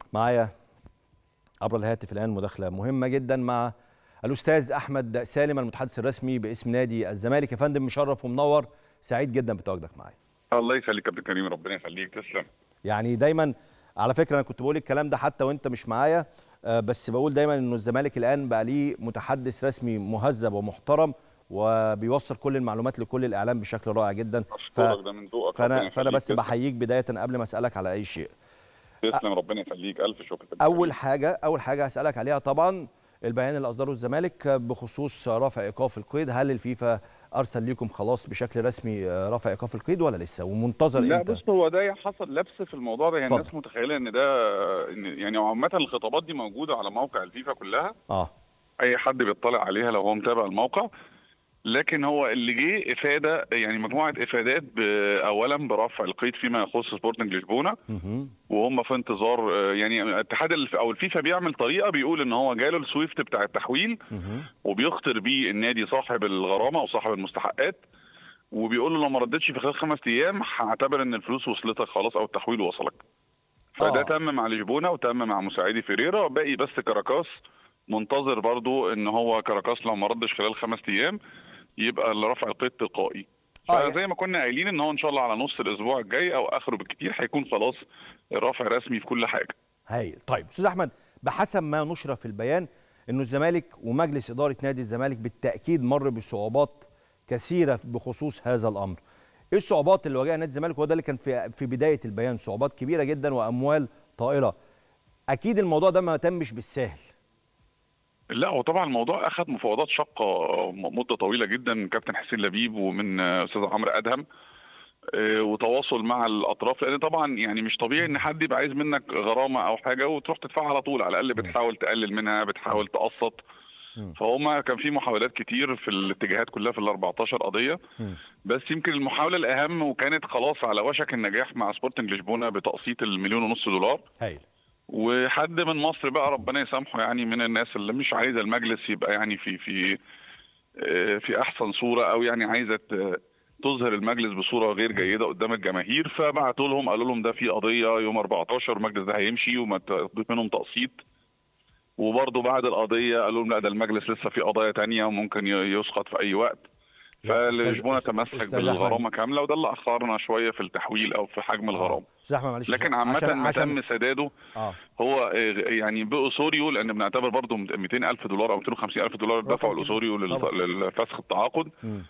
معايا عبر الهاتف الان مداخله مهمه جدا مع الاستاذ احمد سالم المتحدث الرسمي باسم نادي الزمالك يا فندم مشرف ومنور سعيد جدا بتواجدك معايا الله يخليك يا كابتن كريم ربنا يخليك تسلم يعني دايما على فكره انا كنت بقول الكلام ده حتى وانت مش معايا آه، بس بقول دايما انه الزمالك الان بقى ليه متحدث رسمي مهذب ومحترم وبيوصل كل المعلومات لكل الاعلام بشكل رائع جدا اشكرك ده من ذوقك فانا ربنا فانا يخليك. بس تسلم. بحييك بدايه قبل ما اسالك على اي شيء تسلم ربنا يخليك الف شكر كابتن اول كريم. حاجه اول حاجه هسالك عليها طبعا البيان اللي اصدره الزمالك بخصوص رفع ايقاف القيد هل الفيفا ارسل لكم خلاص بشكل رسمي رفع ايقاف القيد ولا لسه ومنتظر لا امتى بص هو ده حصل لبس في الموضوع ده يعني اتفضل. الناس متخيله ان ده إن يعني عامه الخطابات دي موجوده على موقع الفيفا كلها اه اي حد بيطلع عليها لو هو متابع الموقع لكن هو اللي جه افاده يعني مجموعه افادات ب- اولا برفع القيد فيما يخص سبورتنج لشبونه مهم. وهم في انتظار آه، يعني الاتحاد الف- او الفيفا بيعمل طريقه بيقول ان هو جاله السويفت بتاع التحويل مهم. وبيخطر بيه النادي صاحب الغرامه او صاحب المستحقات وبيقول له لو ما ردتش في خلال خمس ايام هعتبر ان الفلوس وصلتك خلاص او التحويل وصلك. فده آه. تم مع لشبونه وتم مع مساعدي فيريرا باقي بس كاراكاس منتظر برضو ان هو كاراكاس لو ما ردش خلال خمس ايام يبقى رفع القيد تلقائي. آه، فزي ما كنا قايلين ان هو ان شاء الله على نص الاسبوع الجاي او اخره بالكتير هيكون خلاص الرفع رسمي في كل حاجه. هايل طيب استاذ احمد بحسب ما نشر في البيان انه الزمالك ومجلس اداره نادي الزمالك بالتاكيد مر بصعوبات كثيره بخصوص هذا الامر ايه الصعوبات اللي واجهها نادي الزمالك وهو ده اللي كان في في بدايه البيان صعوبات كبيره جدا واموال طائله اكيد الموضوع ده ما تمش بالسهل لا هو طبعا الموضوع اخذ مفاوضات شاقه مده طويله جدا من كابتن حسين لبيب ومن استاذ عمرو ادهم آه، وتواصل مع الاطراف لان طبعا يعني مش طبيعي ان حد يبقى عايز منك غرامه او حاجه وتروح تدفعها على طول على الاقل بتحاول تقلل منها بتحاول تقسط مم. فهم كان في محاولات كتير في الاتجاهات كلها في ال 14 قضيه مم. بس يمكن المحاوله الاهم وكانت خلاص على وشك النجاح مع سبورتنج لشبونه بتقسيط المليون ونص دولار هايل وحد من مصر بقى ربنا يسامحه يعني من الناس اللي مش عايزه المجلس يبقى يعني في في آه، في احسن صوره او يعني عايزه ت- تظهر المجلس بصوره غير جيده قدام الجماهير فبعتوا لهم قالوا لهم ده في قضيه يوم 14 المجلس ده هيمشي وما تضيف منهم تقسيط وبرضه بعد القضيه قالوا لهم لا ده المجلس لسه في قضايا تانية وممكن ي- يسقط في اي وقت لا، أستاذ- فالجبونه أستاذ- تمسك أستاذ بالغرامه كامله وده اللي اخرنا شويه في التحويل او في حجم الغرامه استاذ احمد معلش لكن عشان- عامه ما عشان- تم سداده اه هو آه، يعني باوسوريو لان بنعتبر برضه 200 الف دولار او 250 الف دولار رقم دفعوا كبير. الاوسوريو لل- طبعا. للفسخ التعاقد مم.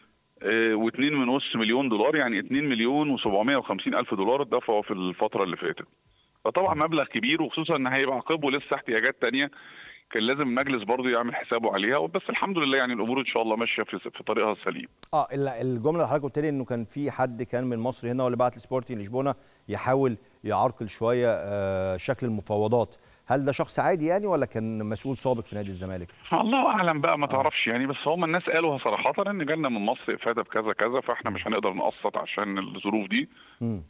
و2 من نص مليون دولار يعني 2 مليون و750 الف دولار اتدفعوا في الفتره اللي فاتت فطبعا مبلغ كبير وخصوصا ان هيبقى عقبه لسه احتياجات تانية كان لازم المجلس برضه يعمل حسابه عليها بس الحمد لله يعني الامور ان شاء الله ماشيه في في طريقها السليم اه ال- الجمله اللي حضرتك قلت لي انه كان في حد كان من مصر هنا واللي بعت لسبورتنج لشبونه يحاول يعرقل شويه آه شكل المفاوضات هل ده شخص عادي يعني ولا كان مسؤول سابق في نادي الزمالك الله اعلم بقى ما تعرفش يعني بس هم الناس قالوا صراحه ان جالنا من مصر افاده بكذا كذا فاحنا مش هنقدر نقسط عشان الظروف دي مم.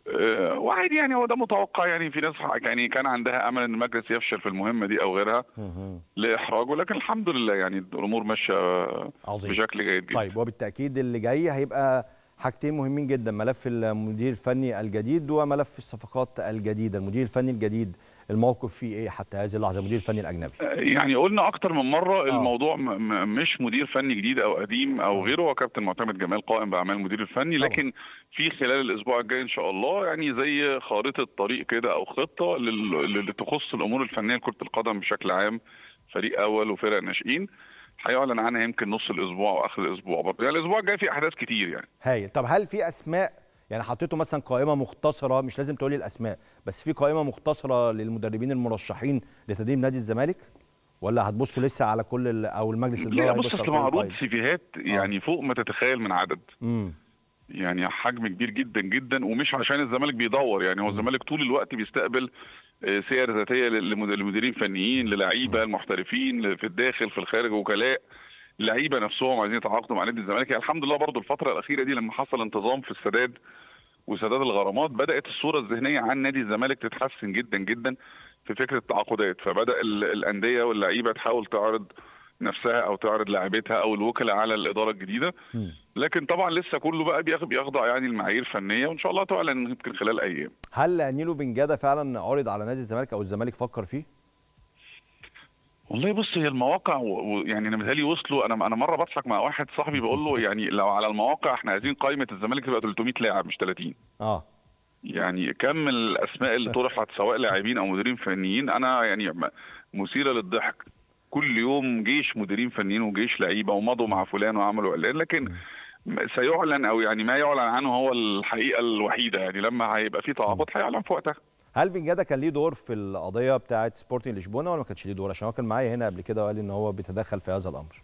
آه، وعادي يعني هو ده متوقع يعني في ناس يعني كان عندها امل ان المجلس يفشل في المهمه دي او غيرها مهم. لاحراجه لكن الحمد لله يعني الامور ماشيه عظيم بشكل جيد جدا طيب وبالتاكيد اللي جاي هيبقى حاجتين مهمين جدا ملف المدير الفني الجديد وملف الصفقات الجديده المدير الفني الجديد الموقف فيه ايه حتى هذه اللحظه المدير الفني الاجنبي يعني قلنا اكتر من مره آه. الموضوع م- م- مش مدير فني جديد او قديم او غيره هو كابتن معتمد جمال قائم باعمال المدير الفني طبعا. لكن في خلال الاسبوع الجاي ان شاء الله يعني زي خارطه طريق كده او خطه لل- اللي تخص الامور الفنيه لكره القدم بشكل عام فريق اول وفرق ناشئين هيعلن عنها يمكن نص الاسبوع او اخر الاسبوع برضه يعني الاسبوع الجاي في احداث كتير يعني هايل طب هل في اسماء يعني حطيتوا مثلا قائمه مختصره مش لازم تقولي الاسماء بس في قائمه مختصره للمدربين المرشحين لتدريب نادي الزمالك ولا هتبصوا لسه على كل ال- او المجلس لا الاداري بص هيبص على اصل كل معروض الفايلز؟ سيفيهات يعني فوق ما تتخيل من عدد امم يعني حجم كبير جدا جدا ومش عشان الزمالك بيدور يعني هو الزمالك طول الوقت بيستقبل آه، سير ذاتيه للمد- للمديرين فنيين للعيبه المحترفين في الداخل في الخارج وكلاء لعيبه نفسهم عايزين يتعاقدوا مع نادي الزمالك يعني الحمد لله برضو الفتره الاخيره دي لما حصل انتظام في السداد وسداد الغرامات بدات الصوره الذهنيه عن نادي الزمالك تتحسن جدا جدا في فكره التعاقدات فبدا ال- الانديه واللعيبه تحاول تعرض نفسها او تعرض لاعبتها او الوكلاء على الاداره الجديده مم. لكن طبعا لسه كله بقى بيخ- بيخضع يعني المعايير فنيه وان شاء الله تعلن يمكن خلال ايام هل نيلو بن جاده فعلا عرض على نادي الزمالك او الزمالك فكر فيه؟ والله بص هي المواقع و- و- يعني انا متهيألي وصلوا انا انا مره بضحك مع واحد صاحبي بقول له يعني لو على المواقع احنا عايزين قائمه الزمالك تبقى 300 لاعب مش 30 اه يعني كم الاسماء اللي طرحت سواء لاعبين او مديرين فنيين انا يعني م- مثيره للضحك كل يوم جيش مديرين فنيين وجيش لعيبه ومضوا مع فلان وعملوا اعلان لكن م- سيعلن او يعني ما يعلن عنه هو الحقيقه الوحيده يعني لما هيبقى في تعاقد هيعلن في وقتها هل بن جاده كان ليه دور في القضيه بتاعه سبورتنج لشبونه ولا ما كانش ليه دور عشان هو كان معايا هنا قبل كده وقال لي ان هو بيتدخل في هذا الامر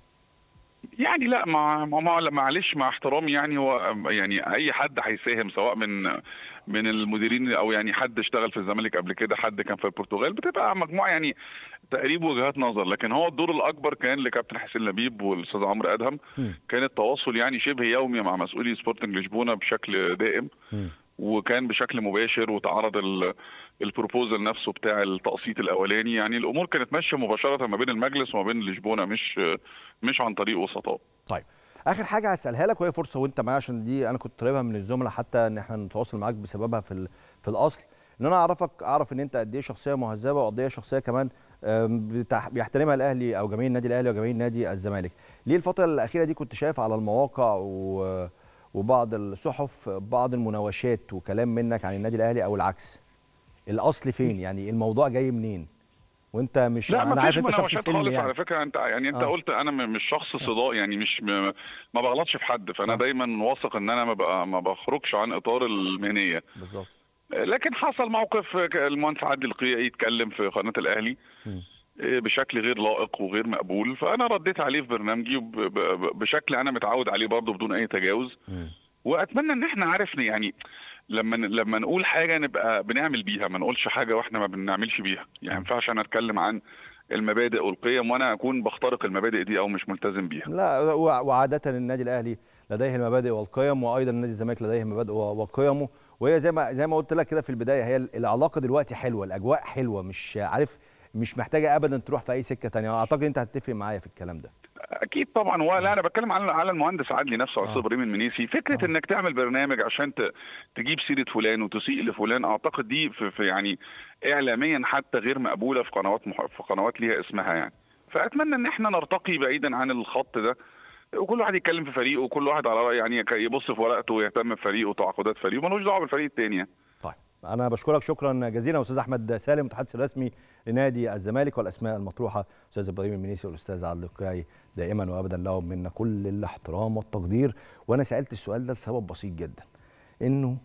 يعني لا مع مع- مع معلش مع احترامي يعني هو يعني اي حد هيساهم سواء من من المديرين او يعني حد اشتغل في الزمالك قبل كده حد كان في البرتغال بتبقى مجموعه يعني تقريب وجهات نظر لكن هو الدور الاكبر كان لكابتن حسين لبيب والاستاذ عمرو ادهم مم. كان التواصل يعني شبه يومي مع مسؤولي سبورتنج لشبونه بشكل دائم مم. وكان بشكل مباشر وتعرض ال- البروبوزل نفسه بتاع التقسيط الاولاني يعني الامور كانت ماشيه مباشره ما بين المجلس وما بين لشبونه مش مش عن طريق وسطاء طيب اخر حاجه هسالها لك وهي فرصه وانت معايا عشان دي انا كنت طالبها من الزملاء حتى ان احنا نتواصل معاك بسببها في ال- في الاصل ان انا اعرفك اعرف ان انت قد ايه شخصيه مهذبه وقد ايه شخصيه كمان آم، بتح- بيحترمها الاهلي او جماهير النادي الاهلي وجماهير نادي الزمالك ليه الفتره الاخيره دي كنت شايف على المواقع و وبعض الصحف بعض المناوشات وكلام منك عن النادي الاهلي او العكس الاصل فين يعني الموضوع جاي منين وانت مش لا انا ما عارف فيش انت شخص مناوشات سلمي خالص يعني على فكره انت يعني انت آه. قلت انا م- مش شخص صداق يعني مش م- ما بغلطش في حد فانا صح. دايما واثق ان انا ما بقى ما بخرجش عن اطار المهنيه بالظبط لكن حصل موقف ك- المهندس عادل القيعي يتكلم في قناه الاهلي مم. بشكل غير لائق وغير مقبول فانا رديت عليه في برنامجي وب- ب- بشكل انا متعود عليه برضه بدون اي تجاوز مم. واتمنى ان احنا عارف يعني لما لما نقول حاجه نبقى بنعمل بيها ما نقولش حاجه واحنا ما بنعملش بيها يعني ما ينفعش انا اتكلم عن المبادئ والقيم وانا اكون بخترق المبادئ دي او مش ملتزم بيها لا وع- وعادة النادي الأهلي لديه المبادئ والقيم وأيضا نادي الزمالك لديه مبادئ و- وقيمه وهي زي ما زي ما قلت لك كده في البداية هي العلاقة دلوقتي حلوة الأجواء حلوة مش عارف مش محتاجة أبدا تروح في أي سكة تانية أعتقد أنت هتتفق معايا في الكلام ده اكيد طبعا ولا انا بتكلم على على المهندس عادلي نفسه على آه. استاذ ابراهيم المنيسي فكره آه. انك تعمل برنامج عشان ت- تجيب سيره فلان وتسيء لفلان اعتقد دي في, في يعني اعلاميا حتى غير مقبوله في قنوات مح... في قنوات ليها اسمها يعني فاتمنى ان احنا نرتقي بعيدا عن الخط ده وكل واحد يتكلم في فريقه وكل واحد على رأي يعني يبص في ورقته ويهتم بفريقه وتعاقدات فريقه ملوش دعوه بالفريق الثاني يعني. طيب أنا بشكرك شكرا جزيلا أستاذ أحمد سالم المتحدث الرسمي لنادي الزمالك والأسماء المطروحة أستاذ إبراهيم المنيسي والأستاذ عادل القيعي دائما وأبدا لهم منا كل الاحترام والتقدير وأنا سألت السؤال ده لسبب بسيط جدا إنه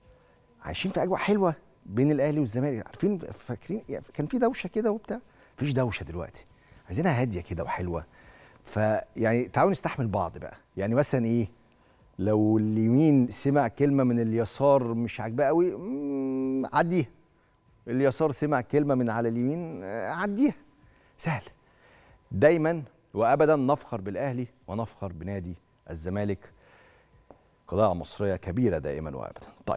عايشين في اجواء حلوه بين الاهلي والزمالك عارفين فاكرين يعني كان في دوشه كده وبتاع مفيش دوشه دلوقتي عايزينها هاديه كده وحلوه فيعني تعالوا نستحمل بعض بقى يعني مثلا ايه لو اليمين سمع كلمه من اليسار مش عاجباه قوي مم، عديها اليسار سمع كلمه من على اليمين آه، عديها سهل دايما وابدا نفخر بالاهلي ونفخر بنادي الزمالك قضايا مصريه كبيره دائما وابدا طيب